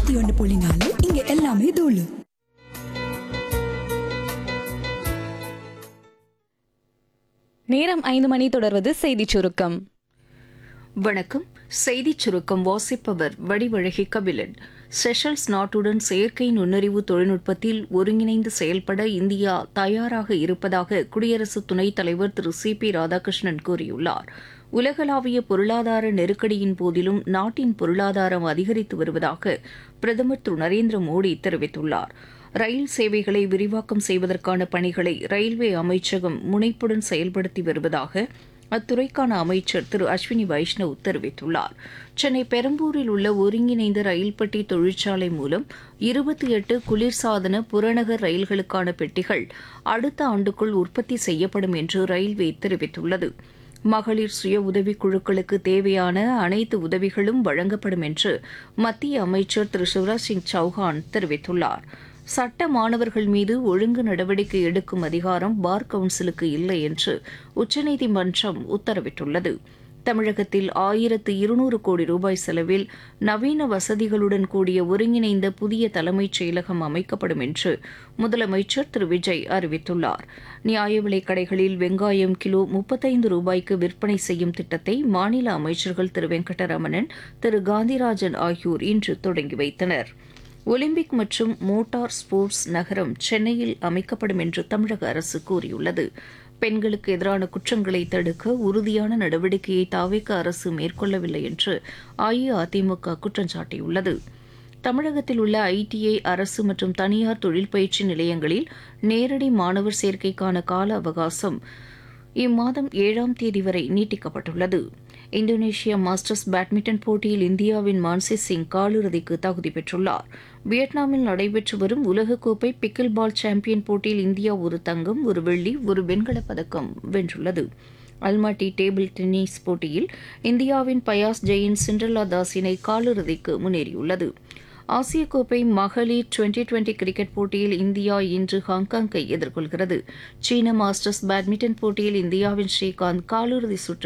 எண்பத்தி ஒன்னு புள்ளி நாலு இங்க எல்லாமே தூளு நேரம் ஐந்து மணி தொடர்வது செய்திச் சுருக்கம் வணக்கம் செய்திச் சுருக்கம் வாசிப்பவர் வடிவழகி கபிலன் செஷல்ஸ் நாட்டுடன் செயற்கை நுண்ணறிவு தொழில்நுட்பத்தில் ஒருங்கிணைந்து செயல்பட இந்தியா தயாராக இருப்பதாக குடியரசு துணைத் தலைவர் திரு சி பி ராதாகிருஷ்ணன் கூறியுள்ளார் உலகளாவிய பொருளாதார நெருக்கடியின் போதிலும் நாட்டின் பொருளாதாரம் அதிகரித்து வருவதாக பிரதமர் திரு நரேந்திர மோடி தெரிவித்துள்ளார் ரயில் சேவைகளை விரிவாக்கம் செய்வதற்கான பணிகளை ரயில்வே அமைச்சகம் முனைப்புடன் செயல்படுத்தி வருவதாக அத்துறைக்கான அமைச்சர் திரு அஸ்வினி வைஷ்ணவ் தெரிவித்துள்ளார் சென்னை பெரம்பூரில் உள்ள ஒருங்கிணைந்த ரயில் பெட்டி தொழிற்சாலை மூலம் இருபத்தி எட்டு குளிர்சாதன புறநகர் ரயில்களுக்கான பெட்டிகள் அடுத்த ஆண்டுக்குள் உற்பத்தி செய்யப்படும் என்று ரயில்வே தெரிவித்துள்ளது மகளிர் சுய உதவிக் குழுக்களுக்கு தேவையான அனைத்து உதவிகளும் வழங்கப்படும் என்று மத்திய அமைச்சர் திரு சிவராஜ் சிங் சௌஹான் தெரிவித்துள்ளார் சட்ட மாணவர்கள் மீது ஒழுங்கு நடவடிக்கை எடுக்கும் அதிகாரம் பார் கவுன்சிலுக்கு இல்லை என்று உச்சநீதிமன்றம் உத்தரவிட்டுள்ளது தமிழகத்தில் ஆயிரத்து இருநூறு கோடி ரூபாய் செலவில் நவீன வசதிகளுடன் கூடிய ஒருங்கிணைந்த புதிய தலைமைச் செயலகம் அமைக்கப்படும் என்று முதலமைச்சர் திரு விஜய் அறிவித்துள்ளார் நியாய விலைக் கடைகளில் வெங்காயம் கிலோ முப்பத்தைந்து ரூபாய்க்கு விற்பனை செய்யும் திட்டத்தை மாநில அமைச்சர்கள் திரு வெங்கடரமணன் திரு காந்திராஜன் ஆகியோர் இன்று தொடங்கி வைத்தனர் ஒலிம்பிக் மற்றும் மோட்டார் ஸ்போர்ட்ஸ் நகரம் சென்னையில் அமைக்கப்படும் என்று தமிழக அரசு கூறியுள்ளது பெண்களுக்கு எதிரான குற்றங்களை தடுக்க உறுதியான நடவடிக்கையை தாவேக்க அரசு மேற்கொள்ளவில்லை என்று அஇஅதிமுக குற்றம் சாட்டியுள்ளது தமிழகத்தில் உள்ள ஐடிஐ அரசு மற்றும் தனியார் தொழில் பயிற்சி நிலையங்களில் நேரடி மாணவர் சேர்க்கைக்கான கால அவகாசம் இம்மாதம் ஏழாம் தேதி வரை நீட்டிக்கப்பட்டுள்ளது இந்தோனேஷியா மாஸ்டர்ஸ் பேட்மிண்டன் போட்டியில் இந்தியாவின் மான்சி சிங் காலிறுதிக்கு தகுதி பெற்றுள்ளார் வியட்நாமில் நடைபெற்று வரும் உலகக்கோப்பை பிக்கில் பால் சாம்பியன் போட்டியில் இந்தியா ஒரு தங்கம் ஒரு வெள்ளி ஒரு வெண்கலப் பதக்கம் வென்றுள்ளது அல்மாட்டி டேபிள் டென்னிஸ் போட்டியில் இந்தியாவின் பயாஸ் ஜெயின் சிண்ட்ரலா தாஸ் இணை காலிறுதிக்கு முன்னேறியுள்ளது ஆசிய கோப்பை மகளிர் டுவெண்டி டுவெண்டி கிரிக்கெட் போட்டியில் இந்தியா இன்று ஹாங்காங்கை எதிர்கொள்கிறது சீன மாஸ்டர்ஸ் பேட்மிண்டன் போட்டியில் இந்தியாவின் ஸ்ரீகாந்த் காலிறுதி சுற்று